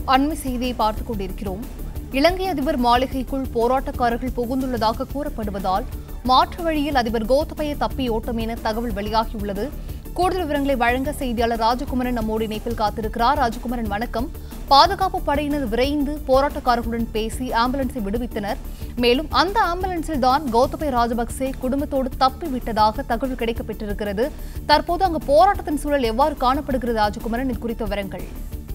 அண்மை செய்தியை பார்த்துக் கொண்டிருக்கிறோம் இலங்கை அதிபர் மாளிகைக்குள் போராட்டக்காரர்கள் புகுந்துள்ளதாக கூறப்படுவதால் மாற்று வழியில் அதிபர் கோத்தபய தப்பி ஓட்டம் என தகவல் வெளியாகியுள்ளது கூடுதல் விவரங்களை வழங்க செய்தியாளர் ராஜகுமரன் நம்மோடு இணைப்பில் காத்திருக்கிறார் ராஜகுமரன் வணக்கம் பாதுகாப்பு படையினர் விரைந்து போராட்டக்காரர்களுடன் பேசி ஆம்புலன்ஸை விடுவித்தனர் மேலும் அந்த ஆம்புலன்ஸில் தான் கோத்தபய ராஜபக்சே குடும்பத்தோடு தப்பி விட்டதாக தகவல் கிடைக்கப்பட்டிருக்கிறது தற்போது அங்கு போராட்டத்தின் சூழல் எவ்வாறு காணப்படுகிறது ராஜகுமரன் இது குறித்த விவரங்கள்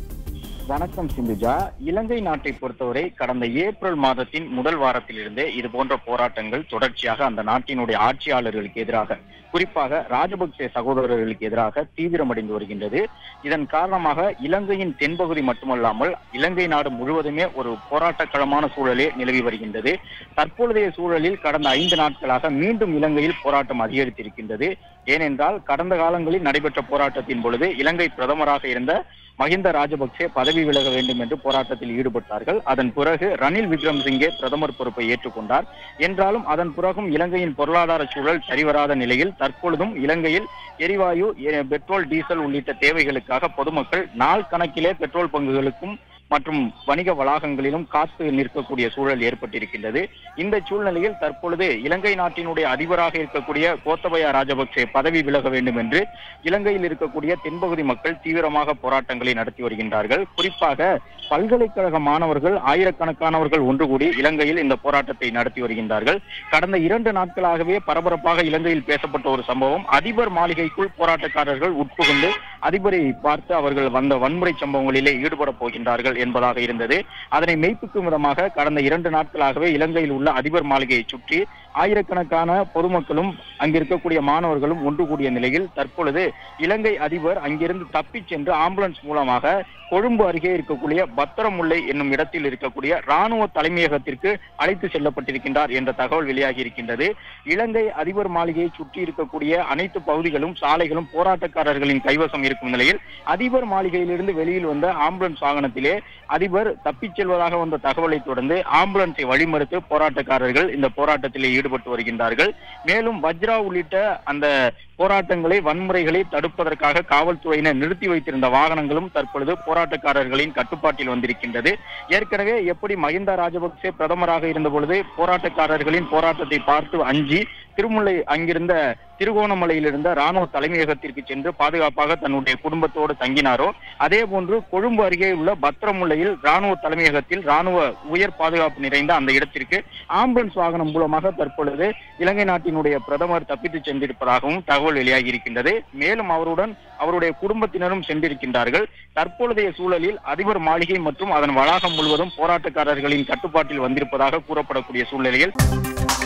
வணக்கம் சிந்துஜா இலங்கை நாட்டை பொறுத்தவரை கடந்த ஏப்ரல் மாதத்தின் முதல் வாரத்திலிருந்தே இது போன்ற போராட்டங்கள் தொடர்ச்சியாக அந்த நாட்டினுடைய ஆட்சியாளர்களுக்கு எதிராக குறிப்பாக ராஜபக்சே சகோதரர்களுக்கு எதிராக தீவிரமடைந்து வருகின்றது இதன் காரணமாக இலங்கையின் தென்பகுதி மட்டுமல்லாமல் இலங்கை நாடு முழுவதுமே ஒரு போராட்டக்களமான சூழலே நிலவி வருகின்றது தற்பொழுதைய சூழலில் கடந்த ஐந்து நாட்களாக மீண்டும் இலங்கையில் போராட்டம் அதிகரித்திருக்கின்றது ஏனென்றால் கடந்த காலங்களில் நடைபெற்ற போராட்டத்தின் பொழுது இலங்கை பிரதமராக இருந்த மஹிந்த ராஜபக்சே பதவி விலக வேண்டும் என்று போராட்டத்தில் ஈடுபட்டார்கள் அதன் பிறகு ரணில் விக்ரம்சிங்கே பிரதமர் பொறுப்பை ஏற்றுக்கொண்டார் என்றாலும் அதன் பிறகும் இலங்கையின் பொருளாதார சூழல் சரிவராத நிலையில் தற்பொழுதும் இலங்கையில் எரிவாயு எ- பெட்ரோல் டீசல் உள்ளிட்ட தேவைகளுக்காக பொதுமக்கள் நாள் கணக்கிலே பெட்ரோல் பங்குகளுக்கும் மற்றும் வணிக வளாகங்களிலும் காத்து நிற்கக்கூடிய சூழல் ஏற்பட்டிருக்கின்றது இந்த சூழ்நிலையில் தற்பொழுது இலங்கை நாட்டினுடைய அதிபராக இருக்கக்கூடிய கோத்தபயா ராஜபக்சே பதவி விலக வேண்டும் என்று இலங்கையில் இருக்கக்கூடிய தென்பகுதி மக்கள் தீவிரமாக போராட்டங்களை நடத்தி வருகின்றார்கள் குறிப்பாக பல்கலைக்கழக மாணவர்கள் ஆயிரக்கணக்கானவர்கள் ஒன்று கூடி இலங்கையில் இந்த போராட்டத்தை நடத்தி வருகின்றார்கள் கடந்த இரண்டு நாட்களாகவே பரபரப்பாக இலங்கையில் பேசப்பட்ட ஒரு சம்பவம் அதிபர் மாளிகைக்குள் போராட்டக்காரர்கள் உட்புகுந்து அதிபரை பார்த்து அவர்கள் வந்த வன்முறை சம்பவங்களிலே ஈடுபட போகின்றார்கள் என்பதாக இருந்தது அதனை மெய்ப்பிக்கும் விதமாக கடந்த இரண்டு நாட்களாகவே இலங்கையில் உள்ள அதிபர் மாளிகையை சுற்றி ஆயிரக்கணக்கான பொதுமக்களும் அங்கிருக்கக்கூடிய மாணவர்களும் ஒன்று கூடிய நிலையில் தற்பொழுது இலங்கை அதிபர் அங்கிருந்து தப்பிச் சென்று ஆம்புலன்ஸ் மூலமாக கொழும்பு அருகே இருக்கக்கூடிய பத்திரமுல்லை என்னும் இடத்தில் இருக்கக்கூடிய ராணுவ தலைமையகத்திற்கு அழைத்து செல்லப்பட்டிருக்கின்றார் என்ற தகவல் வெளியாகி இருக்கின்றது இலங்கை அதிபர் மாளிகையை சுற்றி இருக்கக்கூடிய அனைத்து பகுதிகளும் சாலைகளும் போராட்டக்காரர்களின் கைவசம் இருக்கும் நிலையில் அதிபர் மாளிகையிலிருந்து வெளியில் வந்த ஆம்புலன்ஸ் வாகனத்திலே அதிபர் தப்பிச் செல்வதாக வந்த தகவலை தொடர்ந்து ஆம்புலன்ஸை வழிமறுத்து போராட்டக்காரர்கள் இந்த போராட்டத்திலே ஈடுபட்டு வருகின்றார்கள் மேலும் வஜ்ரா உள்ளிட்ட அந்த போராட்டங்களை வன்முறைகளை தடுப்பதற்காக காவல்துறையினர் நிறுத்தி வைத்திருந்த வாகனங்களும் தற்பொழுது போராட்டக்காரர்களின் கட்டுப்பாட்டில் வந்திருக்கின்றது ஏற்கனவே எப்படி மஹிந்த ராஜபக்சே பிரதமராக இருந்த பொழுது போராட்டக்காரர்களின் போராட்டத்தை பார்த்து அஞ்சி திருமுல்லை அங்கிருந்த திருகோணமலையில் இருந்த ராணுவ தலைமையகத்திற்கு சென்று பாதுகாப்பாக தன்னுடைய குடும்பத்தோடு தங்கினாரோ அதே போன்று கொழும்பு அருகே உள்ள பத்திரமுல்லையில் ராணுவ தலைமையகத்தில் ராணுவ உயர் பாதுகாப்பு நிறைந்த அந்த இடத்திற்கு ஆம்புலன்ஸ் வாகனம் மூலமாக தற்பொழுது இலங்கை நாட்டினுடைய பிரதமர் தப்பித்து சென்றிருப்பதாகவும் தகவல் வெளியாகி இருக்கின்றது மேலும் அவருடன் அவருடைய குடும்பத்தினரும் சென்றிருக்கின்றார்கள் தற்பொழுதைய சூழலில் அதிபர் மாளிகை மற்றும் அதன் வளாகம் முழுவதும் போராட்டக்காரர்களின் கட்டுப்பாட்டில் வந்திருப்பதாக கூறப்படக்கூடிய சூழ்நிலையில்